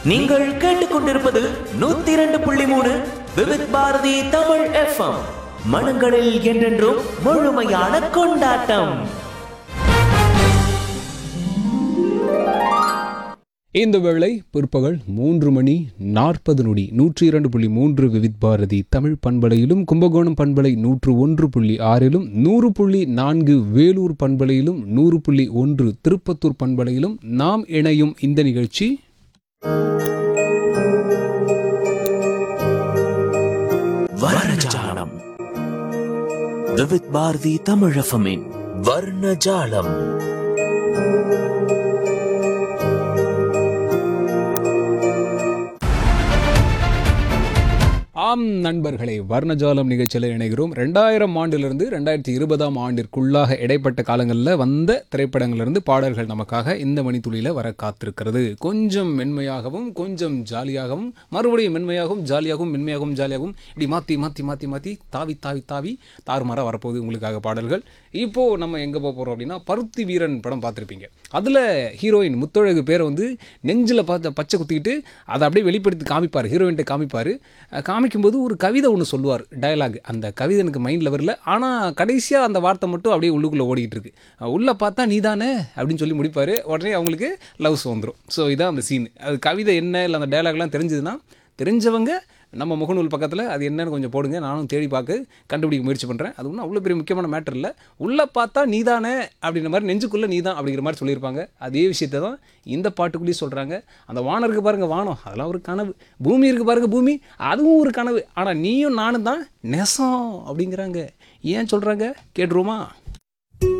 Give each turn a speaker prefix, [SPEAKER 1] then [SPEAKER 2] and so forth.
[SPEAKER 1] நீங்கள் கேட்டுக்கொண்டிருப்பது நூத்தி இரண்டு புள்ளி மூணு விவித் பாரதி தமிழ் எஃப்எம் மனங்களில் என்றென்றும் முழுமையான கொண்டாட்டம்
[SPEAKER 2] இந்த வேளை பிற்பகல் மூன்று மணி நாற்பது நொடி நூற்றி இரண்டு புள்ளி மூன்று விவித் பாரதி தமிழ் பண்பலையிலும் கும்பகோணம் பண்பலை நூற்று ஒன்று புள்ளி ஆறிலும் நூறு புள்ளி நான்கு வேலூர் பண்பலையிலும் நூறு புள்ளி ஒன்று திருப்பத்தூர் பண்பலையிலும் நாம் இணையும் இந்த நிகழ்ச்சி
[SPEAKER 1] வர்ணஜாலம் விவித் பாரதி தமிழ் எஃப்எம்மின் வர்ணஜாலம்
[SPEAKER 2] ஆம் நண்பர்களே வர்ணஜாலம் நிகழ்ச்சியில் இணைகிறோம் ரெண்டாயிரம் ஆண்டிலிருந்து ரெண்டாயிரத்தி இருபதாம் ஆண்டிற்குள்ளாக இடைப்பட்ட காலங்களில் வந்த திரைப்படங்களிலிருந்து பாடல்கள் நமக்காக இந்த மணித்துளியில் வர காத்திருக்கிறது கொஞ்சம் மென்மையாகவும் கொஞ்சம் ஜாலியாகவும் மறுபடியும் மென்மையாகவும் ஜாலியாகவும் மென்மையாகவும் ஜாலியாகவும் இப்படி மாற்றி மாற்றி மாற்றி மாற்றி தாவி தாவி தாவி தாறுமாறாக வரப்போகுது உங்களுக்காக பாடல்கள் இப்போது நம்ம எங்கே போக போகிறோம் அப்படின்னா பருத்தி வீரன் படம் பார்த்துருப்பீங்க அதில் ஹீரோயின் முத்தழகு பேரை வந்து நெஞ்சில் பார்த்து பச்சை குத்திக்கிட்டு அதை அப்படியே வெளிப்படுத்தி காமிப்பார் ஹீரோயின்ட்ட காமிப்பார் அஹ் காமிக்கும்போது ஒரு கவிதை ஒன்று சொல்லுவார் டயலாக் அந்த கவிதை எனக்கு மைண்டில் வரல ஆனால் கடைசியாக அந்த வார்த்தை மட்டும் அப்படியே உள்ளுக்குள்ளே ஓடிக்கிட்டு இருக்கு அஹ் உள்ள பார்த்தா நீ தானே அப்படின்னு சொல்லி முடிப்பார் உடனே அவங்களுக்கு லவ்ஸ் வந்துடும் ஸோ இதான் அந்த சீன் அது கவிதை என்ன இல்லை அந்த டயலாக்லாம் தெரிஞ்சதுன்னா தெரிஞ்சவங்க நம்ம முகநூல் பக்கத்தில் அது என்னன்னு கொஞ்சம் போடுங்க நானும் தேடி பார்க்க கண்டுபிடிக்க முயற்சி பண்ணுறேன் அது ஒன்றும் அவ்வளோ பெரிய முக்கியமான மேட்டர் இல்லை உள்ளே பார்த்தா நீதானே அப்படின்ற மாதிரி நெஞ்சுக்குள்ளே நீ தான் அப்படிங்கிற மாதிரி சொல்லியிருப்பாங்க அதே விஷயத்தை தான் இந்த பாட்டுக்குள்ளேயும் சொல்கிறாங்க அந்த வானம் இருக்குது பாருங்கள் வானம் அதெல்லாம் ஒரு கனவு பூமி இருக்குது பாருங்கள் பூமி அதுவும் ஒரு கனவு ஆனால் நீயும் நானும் தான் நெசம் அப்படிங்கிறாங்க ஏன் சொல்கிறாங்க கேட்டுருவோமா